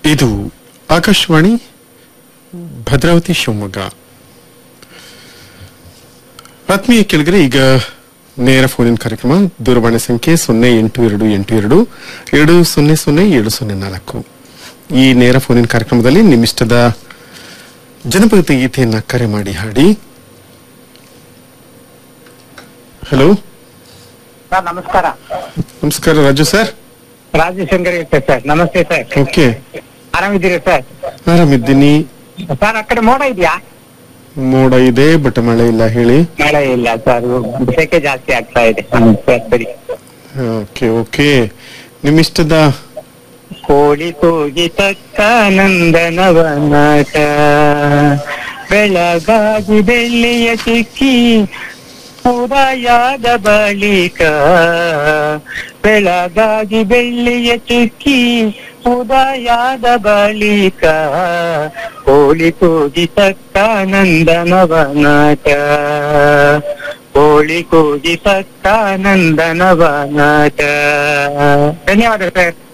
ಇದು ಆಕಾಶವಾಣಿ ಭದ್ರಾವತಿ ಶಿವಮೊಗ್ಗ ಆತ್ಮೀಯ ಕೆಳಗರೆ ಈಗ ನೇರ ಫೋನಿನ ಕಾರ್ಯಕ್ರಮ ದೂರವಾಣಿ ಸಂಖ್ಯೆ ಸೊನ್ನೆ ಎಂಟು ಎರಡು ಎಂಟು ಎರಡು ಎರಡು ಸೊನ್ನೆ ಸೊನ್ನೆ ಏಳು ಸೊನ್ನೆ ನಾಲ್ಕು ಈ ನೇರ ಫೋನಿನ ಕಾರ್ಯಕ್ರಮದಲ್ಲಿ ನಿಮ್ಮಿಷ್ಟದ ಜನಪದ ಗೀತೆಯನ್ನ ಕರೆ ಮಾಡಿ ಹಾಡಿ ಹಲೋ ಸರ್ ನಮಸ್ಕಾರ ನಮಸ್ಕಾರ ರಾಜು ಸರ್ ರಾಜಶಂಕರ್ ಇರ್ತಾರೆ ಸರ್ ನಮಸ್ತೆ ಸರ್ ಓಕೆ ಆರಾಮಿದ್ದೀರಿ ಸರ್ ಆರಾಮಿದ್ದೀನಿ ಸರ್ ಆ ಕಡೆ ಮೋಡ ಇದೆಯಾ ಮೋಡ ಇದೆ ಬಟ್ ಮಳೆ ಇಲ್ಲ ಹೇಳಿ ಮಳೆ ಇಲ್ಲ ಸರ್ ಸೆಕೆ ಜಾಸ್ತಿ ಆಗ್ತಾ ಇದೆ ಹ್ಮ್, ಸರ್ ಸರಿ ಓಕೆ ಓಕೆ ನಿಮ್ಮಿಷ್ಟದ ಕೋಳಿ ಕೂಗಿ ತಕ್ಕ ನಂದನವನಾಟ ಬೆಳಗಾಗಿ ಬೆಳ್ಳಿಯ ಚಿಕ್ಕಿ ಉದಯಾದ ಬಳಿಕ ಬೆಳಗಾಗಿ ಬೆಳ್ಳಿಯ ಚುಕ್ಕಿ ಉದಯಾದ ಬಳಿಕ ಕೋಳಿ ಕೂಗಿ ತಕ್ಕ ನಂದನವನಾಟ ಕೋಳಿ ಕೂಗಿ ತಕ್ಕ ನಂದನವನಾಟ ಧನ್ಯವಾದ ಸರ್